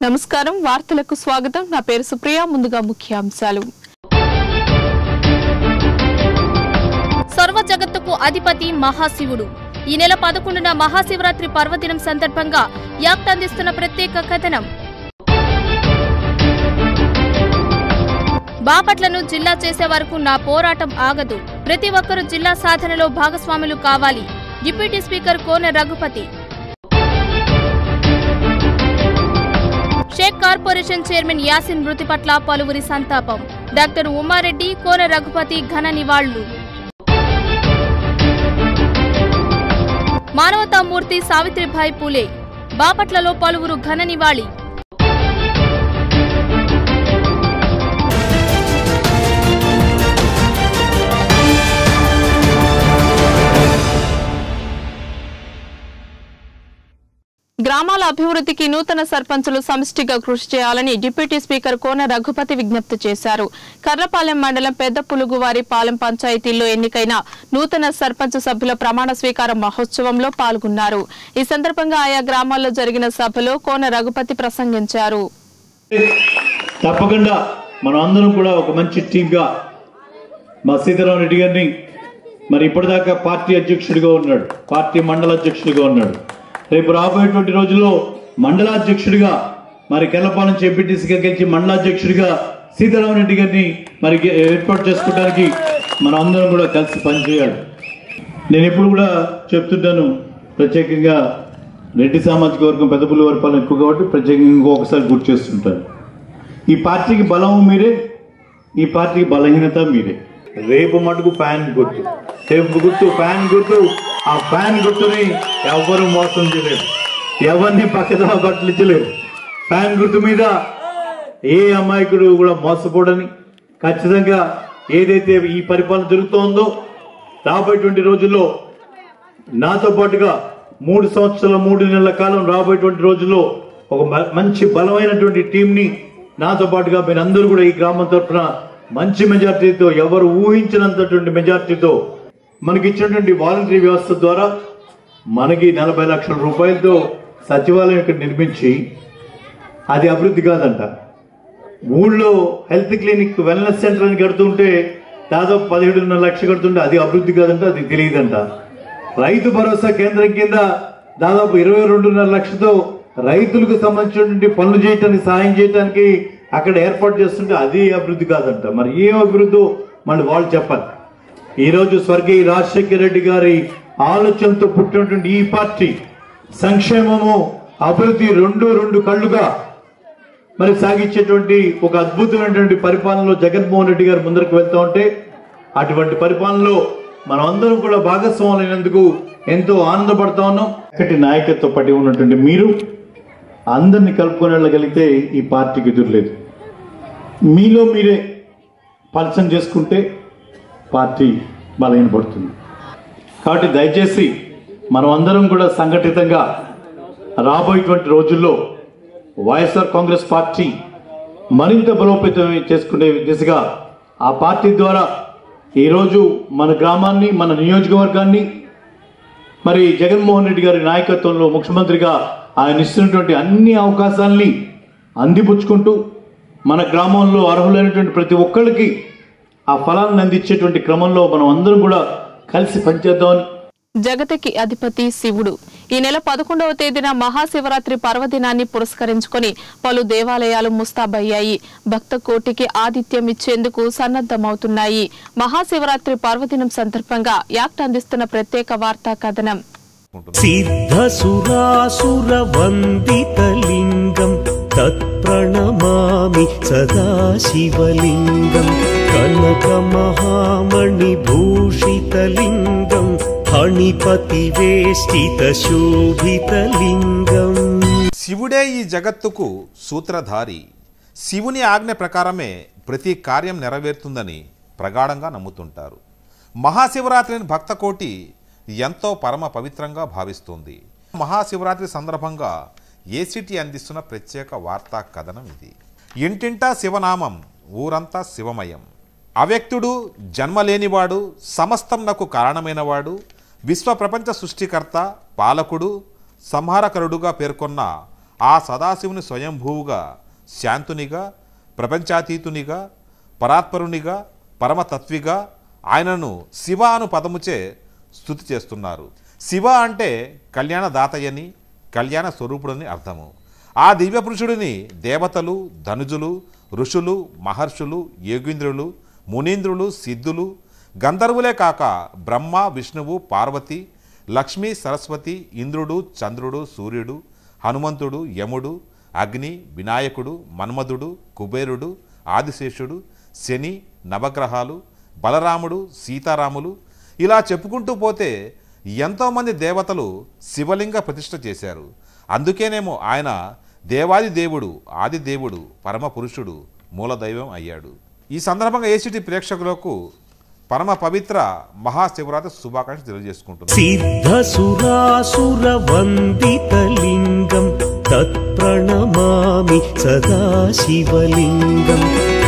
నమస్కారం వార్తలకు స్వాగతం నా పేరు సుప్రియ ముందుగా ముఖ్యాంశాలు సర్వ జగత్తుకు అధిపతి మహాశివుడు ఈ నెల పదకొండున మహాశివరాత్రి పర్వదినం సందర్భంగా యాక్ట్ అందిస్తున్న ప్రత్యేక కథనం బాపట్లను జిల్లా చేసే వరకు నా పోరాటం ఆగదు ప్రతి ఒక్కరూ జిల్లా సాధనలో భాగస్వాములు కావాలి deputy speaker Kona Raghupathi Shaik corporation chairman Yasin మృతి పట్ల పలువురి సంతాపం డాక్టర్ ఉమారెడ్డి కోన రఘుపతి ఘన నివాళులు మానవతామూర్తి సావిత్రిబాయి పూలే బాపట్లలో పలువురు ఘన నివాళి గ్రామాల అభివృద్ధికి నూతన సర్పంచులు సమిష్టిగా కృషి చేయాలని డిప్యూటీ స్పీకర్ కోన రఘుపతి విజ్ఞప్తి చేశారు కర్లపాలెం మండలం పెద్ద పులుగువారి పాలెం పంచాయతీల్లో ఎన్నికైన నూతన సర్పంచ్ సభ్యుల ప్రమాణ స్వీకార మహోత్సవంలో పాల్గొన్నారు ఈ సందర్భంగా ఆయా గ్రామాల్లో జరిగిన సభలో కోన రఘుపతి ప్రసంగించారు తప్పకుండా మనం అందరం కూడా ఒక మంచి టీంగా మా సీతారాం రెడ్డి గారిని మరి ఇప్పటిదాకా పార్టీ అధ్యక్షుడిగా ఉన్నాడు పార్టీ మండల అధ్యక్షుడిగా ఉన్నాడు రేపు రాబోయేటువంటి రోజుల్లో మండలాధ్యక్షుడిగా మరి కెల్లపాలెం చేపీటీసీగా గెలిచి మండలాధ్యక్షుడిగా సీతారాం రెడ్డి గారిని మరి గే- ఏర్పాటు చేసుకోవడానికి మనం అందరం కూడా కలిసి పనిచేయాలి నేను ఎప్పుడు కూడా చెప్తుంటాను ప్రత్యేకంగా రెడ్డి సామాజిక వర్గం పెద్దపుల్లి వర్పాలు ఎక్కువ కాబట్టి ప్రత్యేకంగా ఇంకొకసారి గుర్తు చేస్తుంటాను ఈ పార్టీకి బలం మీరే ఈ పార్టీకి బలహీనత మీరే రేపు మటుకు ఫ్యాన్ గుర్తు రేపు గుర్తు ఫ్యాన్ గుర్తు ఆ ఫ్యాన్ గుర్తుని ఎవరు మోసం చేయలేరు ఎవరిని పక్కన పట్టించలేరు ఫ్యాన్ గుర్తు మీద ఏ అమాయకుడు కూడా మోసపోడని ఖచ్చితంగా ఏదైతే ఈ పరిపాలన జరుగుతోందో రాబోయేటువంటి రోజుల్లో నాతో పాటుగా మూడు సంవత్సరాల మూడు నెలల కాలం రాబోయేటువంటి రోజుల్లో ఒక మ- మంచి బలమైనటువంటి టీంని నాతో పాటుగా మీరందరూ కూడా ఈ గ్రామం తరఫున మంచి మెజార్టీతో ఎవరు ఊహించినంతటువంటి మెజార్టీతో మనకి ఇచ్చినటువంటి వాలంటరీ వ్యవస్థ ద్వారా మనకి నలభై లక్షల రూపాయలతో సచివాలయం ఇక్కడ నిర్మించి అది అభివృద్ధి కాదంట ఊళ్ళో హెల్త్ క్లినిక్ వెల్నెస్ సెంటర్ అని కడుతుంటే దాదాపు పదిహేడున్నర లక్షలు కడుతుంటే అది అభివృద్ధి కాదంట అది తెలియదంట రైతు భరోసా కేంద్రం కింద దాదాపు ఇరవై రెండున్నర లక్షలతో రైతులకు సంబంధించినటువంటి పనులు చేయడానికి సాయం చేయడానికి అక్కడ ఏర్పాటు చేస్తుంటే అది అభివృద్ధి కాదంట మరి ఏ అభివృద్ధి మళ్ళీ వాళ్ళు చెప్పాలి ఈ రోజు స్వర్గీయ రాజశేఖర రెడ్డి గారి ఆలోచనతో పుట్టినటువంటి ఈ పార్టీ సంక్షేమము అభివృద్ధి రెండు రెండు కళ్ళుగా మరి సాగించేటువంటి ఒక అద్భుతమైనటువంటి పరిపాలనలో జగన్మోహన్ రెడ్డి గారు ముందరకు వెళ్తా ఉంటే అటువంటి పరిపాలనలో మనం అందరం కూడా భాగస్వాములైనందుకు ఎంతో ఆనందపడతా ఉన్నాం ఒకటి నాయకత్వ పట్టి ఉన్నటువంటి మీరు అందరినీ కలుపుకొని వెళ్ళగలిగితే ఈ పార్టీకి ఎదురులేదు మీలో మీరే పరిచయం చేసుకుంటే పార్టీ బలహీనపడుతుంది కాబట్టి దయచేసి మనం అందరం కూడా సంఘటితంగా రాబోయేటువంటి రోజుల్లో వైఎస్ఆర్ కాంగ్రెస్ పార్టీ మరింత బలోపేతం చేసుకునే దిశగా ఆ పార్టీ ద్వారా ఈరోజు మన గ్రామాన్ని మన నియోజకవర్గాన్ని మరి జగన్మోహన్ రెడ్డి గారి నాయకత్వంలో ముఖ్యమంత్రిగా ఆయన ఇస్తున్నటువంటి అన్ని అవకాశాలని అందిపుచ్చుకుంటూ మన గ్రామంలో అర్హులైనటువంటి ప్రతి ఒక్కళ్ళకి ఆ ఫలాలను అందించేటువంటి క్రమంలో మనం అందరం కూడా కలిసి పనిచేద్దామని జగతికి అధిపతి శివుడు ఈ నెల పదకొండవ తేదీన మహాశివరాత్రి పర్వదినాన్ని పురస్కరించుకొని పలు దేవాలయాలు ముస్తాబయ్యాయి భక్త కోటికి ఆతిథ్యం ఇచ్చేందుకు సన్నద్దమవుతున్నాయి మహాశివరాత్రి పర్వదినం సందర్భంగా యాక్ట్ అందిస్తున్న ప్రత్యేక వార్తా కథనం सिद्धसुरासुरवन्दितलिङ्गम् तत्प्रणमामि सदा शिवलिङ्गम् कनकमहामणिभूषितलिङ्गम् फणिपतिवेष्टितशोभितलिङ्गम् శివుడే ఈ జగత్తుకు సూత్రధారి శివుని ఆజ్ఞ ప్రకారమే ప్రతి కార్యం నెరవేరుతుందని ప్రగాఢంగా నమ్ముతుంటారు మహాశివరాత్రిని భక్తకోటి ఎంతో పరమ పవిత్రంగా భావిస్తుంది మహాశివరాత్రి సందర్భంగా ఏసీటీ అందిస్తున్న ప్రత్యేక వార్తా కథనం ఇది ఇంటింటా శివనామం ఊరంతా శివమయం అవ్యక్తుడు జన్మలేనివాడు సమస్తంనకు కారణమైనవాడు విశ్వ ప్రపంచ సృష్టికర్త పాలకుడు సంహారకరుడుగా పేర్కొన్న ఆ సదాశివుని స్వయంభూవుగా శాంతునిగా ప్రపంచాతీతునిగా పరాత్పరునిగా పరమతత్విగా ఆయనను శివ అను పదముచే స్థుతి చేస్తున్నారు శివ అంటే కళ్యాణదాతయని కళ్యాణ స్వరూపుడని అర్థము ఆ దివ్య పురుషుడిని దేవతలు ధనుజులు ఋషులు మహర్షులు యోగీంద్రులు మునీంద్రులు సిద్ధులు గంధర్వులే కాక బ్రహ్మ విష్ణువు పార్వతి లక్ష్మి సరస్వతి ఇంద్రుడు చంద్రుడు సూర్యుడు హనుమంతుడు యముడు అగ్ని వినాయకుడు మన్మధుడు కుబేరుడు ఆదిశేషుడు శని నవగ్రహాలు బలరాముడు సీతారాములు ఇలా చెప్పుకుంటూ పోతే ఎంతోమంది దేవతలు శివలింగ ప్రతిష్ఠ చేశారు అందుకేనేమో ఆయన దేవాది దేవుడు ఆది దేవుడు పరమ పురుషుడు మూలదైవం అయ్యాడు ఈ సందర్భంగా ఏసిటి ప్రేక్షకులకు పరమ పవిత్ర మహాశివరాత్రి శుభాకాంక్షలు తెలియజేసుకుంటున్నాను सिद्धसुरासुरवन्दितलिङ्गम् तत्प्रणमामि सदा शिवलिङ्गम्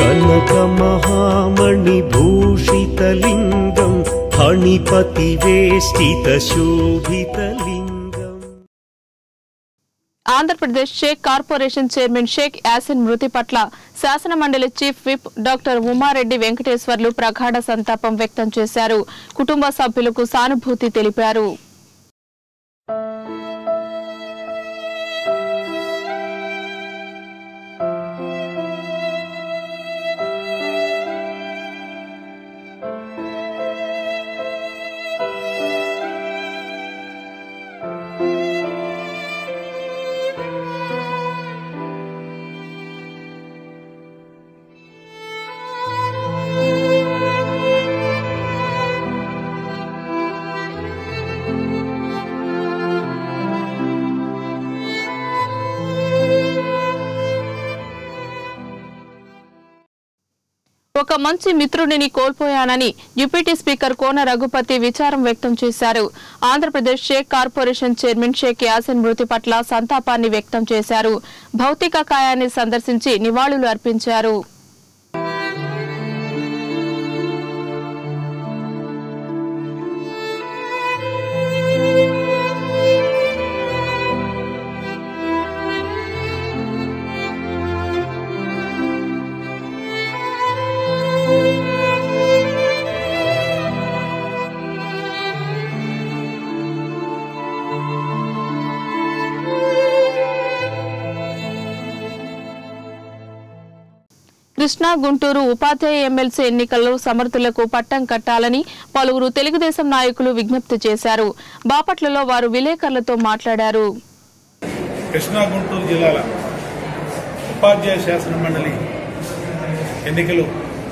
कनकमहामणिभूषितलिङ्गम् फणिपतिवेष्टितशोभितलिङ्गम् ఆంధ్రప్రదేశ్ షేక్ కార్పొరేషన్ చైర్మన్ షేక్ యాసిన్ మృతి పట్ల శాసన మండలి chief whip doctor Umareddy Venkateswarlu ప్రగాఢ సంతాపం వ్యక్తం చేశారు కుటుంబ సభ్యులకు సానుభూతి తెలిపారు ఒక మంచి మిత్రుడిని కోల్పోయానని డిప్యూటీ స్పీకర్ కోన రఘుపతి విచారం వ్యక్తం చేశారు ఆంధ్రప్రదేశ్ షేక్ కార్పొరేషన్ చైర్మన్ షేక్ యాసిన్ మృతి పట్ల సంతాపాన్ని వ్యక్తం చేశారు భౌతిక కాయాన్ని సందర్శించి నివాళులు అర్పించారు కృష్ణా గుంటూరు ఉపాధ్యాయ ఎమ్మెల్సీ ఎన్నికల్లో సమర్థులకు పట్టం కట్టాలని పలువురు తెలుగుదేశం నాయకులు విజ్ఞప్తి చేశారు బాపట్లలో వారు విలేకరులతో మాట్లాడారు కృష్ణా గుంటూరు జిల్లాల ఉపాధ్యాయ శాసన మండలి ఎన్నికలు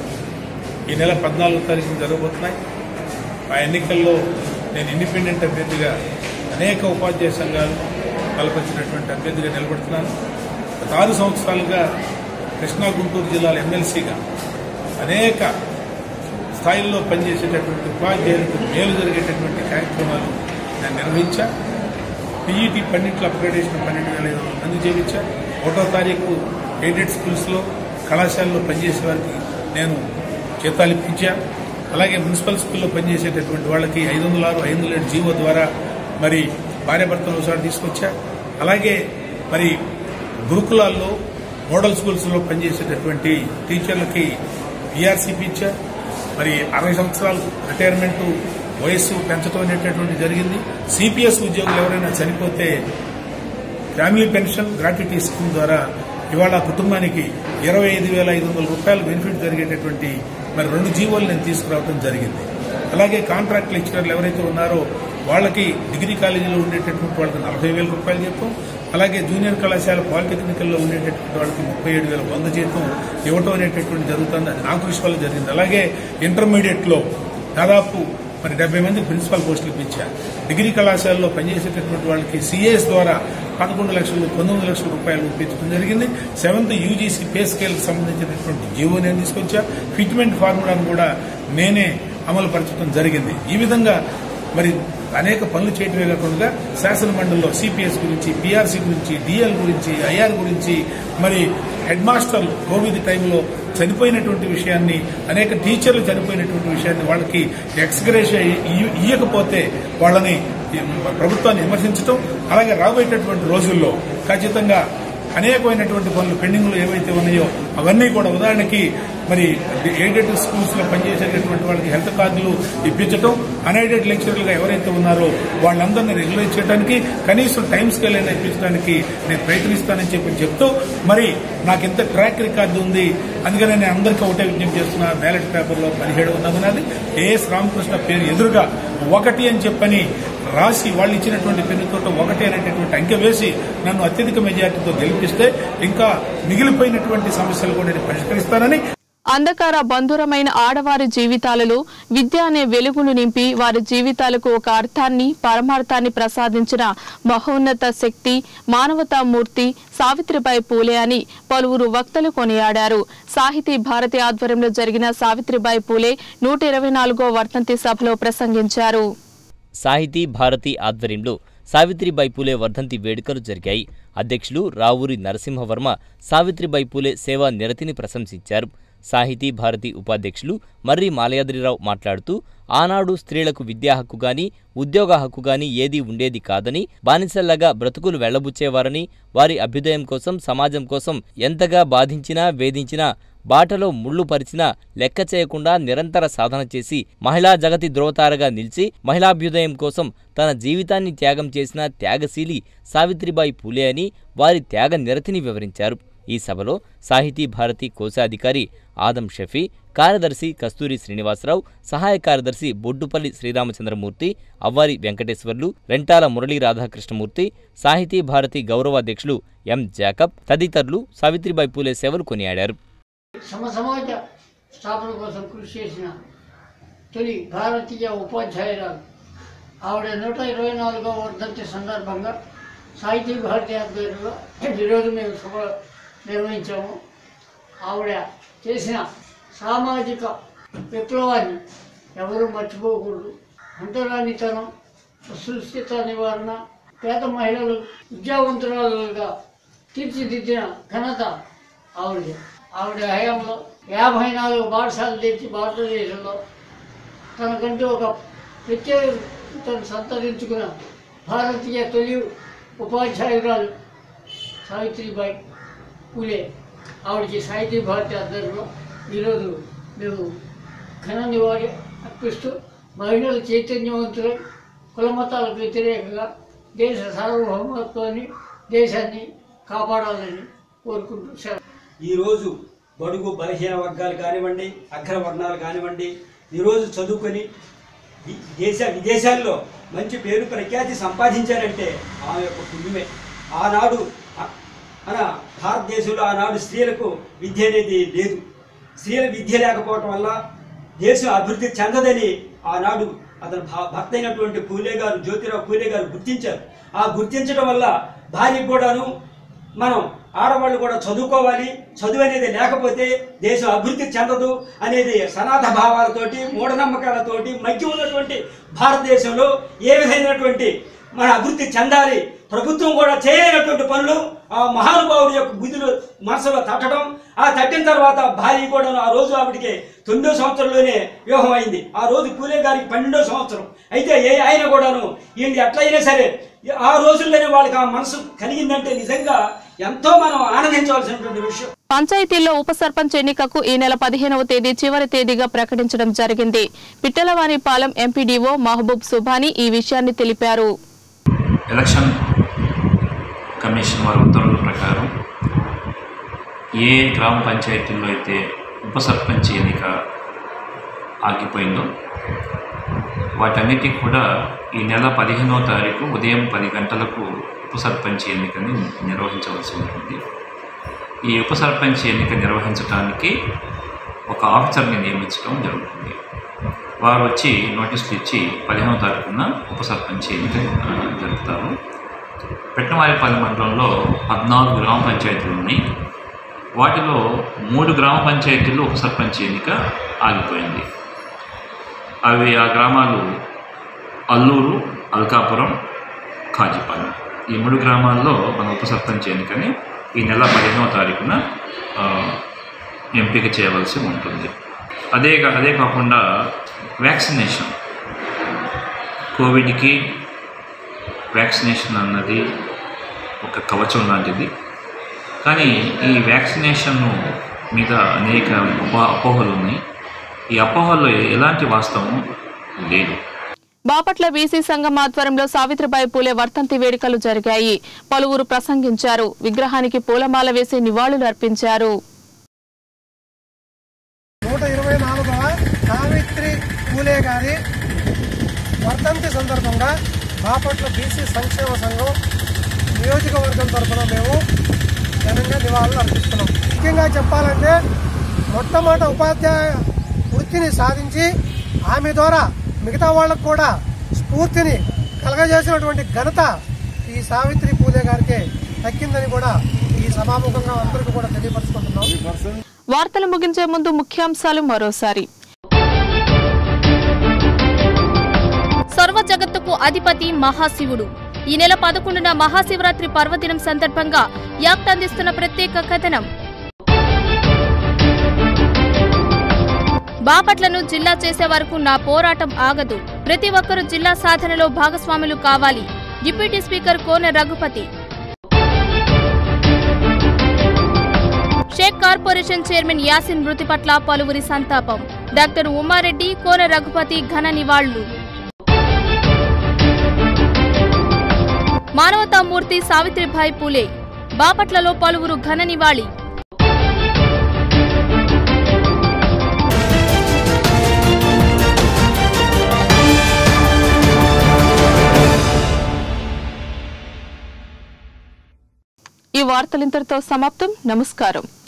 ఈ నెల పద్నాలుగో తారీఖున జరగబోతున్నాయి ఆ ఎన్నికల్లో నేను ఇండిపెండెంట్ అభ్యర్థిగా అనేక ఉపాధ్యాయ సంఘాలు బలపరిచినటువంటి అభ్యర్థిగా నిలబడుతున్నాను గత ఆరు సంవత్సరాలుగా కృష్ణా గుంటూరు జిల్లాల ఎమ్మెల్సీగా అనేక స్థాయిల్లో పనిచేసేటటువంటి ఉపాధ్యాయులకు మేలు జరిగేటటువంటి కార్యక్రమాలు నేను నిర్వహించా పీఈటీ పన్నెండుల అప్గ్రేడేషన్ పన్నెండు వేల ఐదు వందల మంది చేయించా ఒకటో తారీఖు ఎయిడెడ్ స్కూల్స్లో కళాశాలలో పనిచేసే వారికి నేను జీతాలు ఇప్పించా అలాగే మున్సిపల్ స్కూల్లో పనిచేసేటటువంటి వాళ్ళకి ఐదు వందల ఆరు ఐదు వందల ఏడు జీవో ద్వారా మరి భార్యాభర్తలు ఒకసారి తీసుకొచ్చా అలాగే మరి గురుకులాల్లో మోడల్ స్కూల్స్లో పనిచేసేటటువంటి టీచర్లకి పీఆర్సీపీ ఇచ్చా మరి అరవై సంవత్సరాలు రిటైర్మెంట్ వయస్సు పెంచడం అనేటటువంటి జరిగింది సిపిఎస్ ఉద్యోగులు ఎవరైనా చనిపోతే ఫ్యామిలీ పెన్షన్ గ్రాట్యుటీ స్కీమ్ ద్వారా ఇవాళ ఆ కుటుంబానికి ఇరవై ఐదు వేల ఐదు వందల రూపాయలు బెనిఫిట్ జరిగేటటువంటి మరి రెండు జీవోలు నేను తీసుకురావడం జరిగింది అలాగే కాంట్రాక్ట్ లెక్చరర్లు ఎవరైతే ఉన్నారో వాళ్ళకి డిగ్రీ కాలేజీలో ఉండేటటువంటి వాళ్ళకి నలభై వేల రూపాయలు జీతం అలాగే జూనియర్ కళాశాల పాలిటెక్నికల్లో ఉండేటటువంటి వాళ్ళకి ముప్పై ఏడు వేల వంద జీతం ఇవ్వటం అనేటటువంటి జరుగుతుంది అది నా కృషి వల్ల జరిగింది అలాగే ఇంటర్మీడియట్లో దాదాపు మరి డెబ్బై మంది ప్రిన్సిపల్ పోస్టులు ఇప్పించారు డిగ్రీ కళాశాలలో పనిచేసేటటువంటి వాళ్ళకి సిఏఎస్ ద్వారా పదకొండు లక్షలు పంతొమ్మిది లక్షల రూపాయలు ఇప్పించడం జరిగింది సెవెంత్ యూజీసీ పే స్కేల్ సంబంధించినటువంటి జీవో నేను తీసుకొచ్చా ఫిట్మెంట్ ఫార్ములాను కూడా నేనే అమలు పరచడం జరిగింది ఈ విధంగా మరి అనేక పనులు చేయటమే కాకుండా శాసన మండలిలో సిపిఎస్ గురించి పిఆర్సీ గురించి డిఎల్ గురించి ఐఆర్ గురించి మరి హెడ్ మాస్టర్లు కోవిడ్ టైంలో చనిపోయినటువంటి విషయాన్ని అనేక టీచర్లు చనిపోయినటువంటి విషయాన్ని వాళ్ళకి ఎక్స్గ్రేష ఇయ్యకపోతే వాళ్ళని ఈ ప్రభుత్వాన్ని విమర్శించడం అలాగే రాబోయేటటువంటి రోజుల్లో ఖచ్చితంగా అనేకమైనటువంటి పనులు పెండింగ్లు ఏవైతే ఉన్నాయో అవన్నీ కూడా ఉదాహరణకి మరి ఎయిడెడ్ స్కూల్స్ లో పనిచేసేటటువంటి వాళ్ళకి హెల్త్ కార్డులు ఇప్పించడం అన్ఎయిడెడ్ లెక్చరర్లుగా ఎవరైతే ఉన్నారో వాళ్ళందరినీ రెగ్యులేట్ చేయడానికి కనీసం టైం స్కేల్ అయినా ఇప్పించడానికి నేను ప్రయత్నిస్తానని చెప్పి చెప్తూ మరి నాకు ఇంత ట్రాక్ రికార్డు ఉంది అందుకనే నేను అందరికీ ఒకటే విజ్ఞప్తి చేస్తున్నా బ్యాలెట్ పేపర్లో పదిహేడు ఉన్నదన్నది ఏఎస్ రామకృష్ణ పేరు ఎదురుగా ఒకటి అని చెప్పని రాసి వాళ్ళు ఇచ్చినటువంటి పెన్నుతో ఒకటి అనేటటువంటి అంకె వేసి నన్ను అత్యధిక మెజార్టీతో గెలిపిస్తే ఇంకా మిగిలిపోయినటువంటి సమస్యలు కూడా నేను పరిష్కరిస్తానని అంధకార బంధురమైన ఆడవారి జీవితాలలో విద్య అనే వెలుగులు నింపి వారి జీవితాలకు ఒక అర్థాన్ని పరమార్థాన్ని ప్రసాదించిన మహోన్నత శక్తి మానవతామూర్తి సావిత్రిబాయి పూలే అని పలువురు వక్తలు కొనియాడారు సాహితీ భారతి ఆధ్వర్యంలో జరిగిన సావిత్రిబాయి పూలే నూట ఇరవై నాలుగో వర్ధంతి సభలో ప్రసంగించారు సాహితీ భారతి ఆధ్వర్యంలో సావిత్రిబాయి పూలే వర్ధంతి వేడుకలు జరిగాయి అధ్యక్షులు రావూరి నరసింహవర్మ సావిత్రిబాయి పూలే సేవా నిరతిని ప్రశంసించారు సాహితీ భారతి ఉపాధ్యక్షులు మర్రి మాలయాద్రిరావు మాట్లాడుతూ ఆనాడు స్త్రీలకు విద్యా హక్కు గాని ఉద్యోగ హక్కు గాని ఏదీ ఉండేది కాదని బానిసల్లాగా బ్రతుకులు వెళ్లబుచ్చేవారని వారి అభ్యుదయం కోసం సమాజం కోసం ఎంతగా బాధించినా వేధించినా బాటలో ముళ్ళు పరిచినా లెక్క చేయకుండా నిరంతర సాధన చేసి మహిళా జగతి ధ్రువతారగా నిలిచి మహిళాభ్యుదయం కోసం తన జీవితాన్ని త్యాగం చేసిన త్యాగశీలి సావిత్రిబాయి పూలే అని వారి త్యాగ నిరతిని వివరించారు ఈ సభలో సాహితీ భారతి కోశాధికారి ఆదం షఫీ కార్యదర్శి కస్తూరి శ్రీనివాసరావు సహాయ కార్యదర్శి బొడ్డుపల్లి శ్రీరామచంద్రమూర్తి అవ్వారి వెంకటేశ్వర్లు రెంటాల మురళీ రాధాకృష్ణమూర్తి సాహితీ భారతి గౌరవాధ్యక్షులు ఎం జాకబ్ తదితరులు సావిత్రిబాయి పూలే సేవలు కొనియాడారు సమ సమాజ స్థాపన కోసం కృషి చేసిన తొలి భారతీయ ఉపాధ్యాయురాలు ఆవిడ నూట ఇరవై నాలుగవ వర్ధంతి సందర్భంగా సాహితీ భారతి ఆధ్వర్యంలో ఈరోజు మేము సభ నిర్వహించాము ఆవిడ చేసిన సామాజిక విప్లవాన్ని ఎవరూ మర్చిపోకూడదు అంతరానితనం అసృష్టిత నివారణ పేద మహిళలు విద్యావంతురాలుగా తీర్చిదిద్దిన ఘనత ఆవిడది ఆవిడ హయాంలో యాభై నాలుగు పాఠశాలలు తెచ్చి భారతదేశంలో తనకంటూ ఒక ప్రత్యేకతను సంతరించుకున్న భారతీయ తొలి ఉపాధ్యాయురాలు సావిత్రిబాయి పూలే ఆవిడకి సాహితీ భారతి ఆధ్వర్యంలో ఈరోజు మేము ఘన నివాళి అర్పిస్తూ మహిళలు చైతన్యవంతులై కులమతాలకు వ్యతిరేకంగా దేశ సార్వభౌమత్వాన్ని దేశాన్ని కాపాడాలని కోరుకుంటూ సెలవు ఈరోజు బడుగు బలహీన వర్గాలు కానివ్వండి అగ్రవర్ణాలు కానివ్వండి ఈరోజు చదువుకొని వి- దేశ విదేశాల్లో మంచి పేరు ప్రఖ్యాతి సంపాదించారంటే ఆమె యొక్క పుణ్యమే ఆనాడు అ- మన భారతదేశంలో ఆనాడు స్త్రీలకు విద్య అనేది లేదు స్త్రీల విద్య లేకపోవటం వల్ల దేశం అభివృద్ధి చెందదని ఆనాడు అతను భ- భర్త అయినటువంటి పూలే గారు జ్యోతిరావు పూలే గారు గుర్తించారు ఆ గుర్తించడం వల్ల భార్యకు కూడాను మనం ఆడవాళ్ళు కూడా చదువుకోవాలి చదువు అనేది లేకపోతే దేశం అభివృద్ధి చెందదు అనేది సనాథ భావాలతోటి మూఢనమ్మకాలతోటి మగ్గి ఉన్నటువంటి భారతదేశంలో ఏ విధమైనటువంటి మన అభివృద్ధి చెందాలి ప్రభుత్వం కూడా చేయలేనటువంటి పనులు ఆ మహానుభావుడి యొక్క బుద్ధులు మనసులో తట్టడం ఆ తట్టిన తర్వాత భార్య కూడా ఆ రోజు ఆవిడికి తొమ్మిదో సంవత్సరంలోనే వివాహం అయింది ఆ రోజు పూలే గారికి పన్నెండో సంవత్సరం అయితే ఏ ఆయన కూడాను ఈయన ఎట్లయినా సరే ఆ రోజుల్లోనే వాళ్ళకి ఆ మనసు కలిగిందంటే నిజంగా ఎంతో మనం ఆనందించవలసినటువంటి విషయం పంచాయతీల్లో ఉప సర్పంచ్ ఎన్నికకు ఈ నెల పదిహేనవ తేదీ చివరి తేదీగా ప్రకటించడం జరిగింది పిట్టలవానిపాలెం ఎంపీడీఓ మహబూబ్ సుబానీ ఈ విషయాన్ని తెలిపారు ఎలక్షన్ కమిషన్ వారి ఉత్తర్వుల ప్రకారం ఏ గ్రామ పంచాయతీల్లో అయితే ఉప సర్పంచ్ ఎన్నిక ఆగిపోయిందో వాటన్నిటికి కూడా ఈ నెల పదిహేనవ తారీఖు ఉదయం పది గంటలకు ఉప సర్పంచ్ ఎన్నికని నిర్వహించవలసి ఉంటుంది ఈ ఉప సర్పంచ్ ఎన్నిక నిర్వహించడానికి ఒక ఆఫీసర్ని నియమించడం జరుగుతుంది వారు వచ్చి నోటీసులు ఇచ్చి పదిహేనవ తారీఖున ఉప సర్పంచ్ ఎన్నిక ఆ, జరుపుతారు పెట్టమారిపల్లి మండలంలో పద్నాలుగు గ్రామ పంచాయతీలు ఉన్నాయి వాటిలో మూడు గ్రామ పంచాయతీల్లో ఉప సర్పంచ్ ఎన్నిక ఆగిపోయింది అవి ఆ గ్రామాలు అల్లూరు అల్కాపురం కాజీపాలెం ఈ మూడు గ్రామాల్లో మన ఉప సర్పంచ్ ఎన్నికని ఈ నెల పదిహేనవ తారీఖున ఆ, ఎంపిక చేయవలసి ఉంటుంది అదే కా- అదే కాకుండా వ్యాక్సినేషన్ కోవిడ్కి వ్యాక్సినేషన్ అన్నది ఒక కవచం లాంటిది కానీ ఈ వ్యాక్సినేషన్ మీద అనేక ఉప అపోహలు ఉన్నాయి ఈ అపోహల్లో ఎలాంటి వాస్తవం లేదు బాపట్ల బీసీ సంఘం ఆధ్వర్యంలో సావిత్రిబాయి పూలే వర్ధంతి వేడుకలు జరిగాయి పలువురు ప్రసంగించారు విగ్రహానికి పూలమాల వేసి నివాళులు అర్పించారు నూట ఇరవై నాలుగవ సావిత్రి పూలే గారి వర్ధంతి సందర్భంగా బాపట్ల బీసీ సంక్షేమ సంఘం నియోజకవర్గం తరఫున మేము ఘనంగా నివాళులు అర్పిస్తున్నాం ముఖ్యంగా చెప్పాలంటే మొట్టమొదటి ఉపాధ్యాయ వృత్తిని సాధించి ఆమె ద్వారా మిగతా వాళ్ళకు కూడా స్ఫూర్తిని కలగజేసినటువంటి ఘనత ఈ సావిత్రి పూలే గారికి దక్కిందని కూడా ఈ సభాముఖంగా అందరికీ కూడా తెలియపరుచుకుంటున్నాం వార్తలు ముగించే ముందు ముఖ్యాంశాలు మరోసారి సర్వ జగత్తుకు అధిపతి మహాశివుడు ఈ నెల పదకొండున మహాశివరాత్రి పర్వదినం సందర్భంగా యాక్ట్ అందిస్తున్న ప్రత్యేక కథనం బాపట్లను జిల్లా చేసే వరకు నా పోరాటం ఆగదు ప్రతి ఒక్కరూ జిల్లా సాధనలో భాగస్వాములు కావాలి deputy speaker Kona Raghupathi Shaik corporation chairman Yasin మృతి పట్ల పలువురి సంతాపం డాక్టర్ ఉమారెడ్డి కోన రఘుపతి ఘన నివాళులు మానవతామూర్తి సావిత్రిబాయి పూలే బాపట్లలో పలువురు ఘన నివాళి ఈ వార్తలింతటితో సమాప్తం నమస్కారం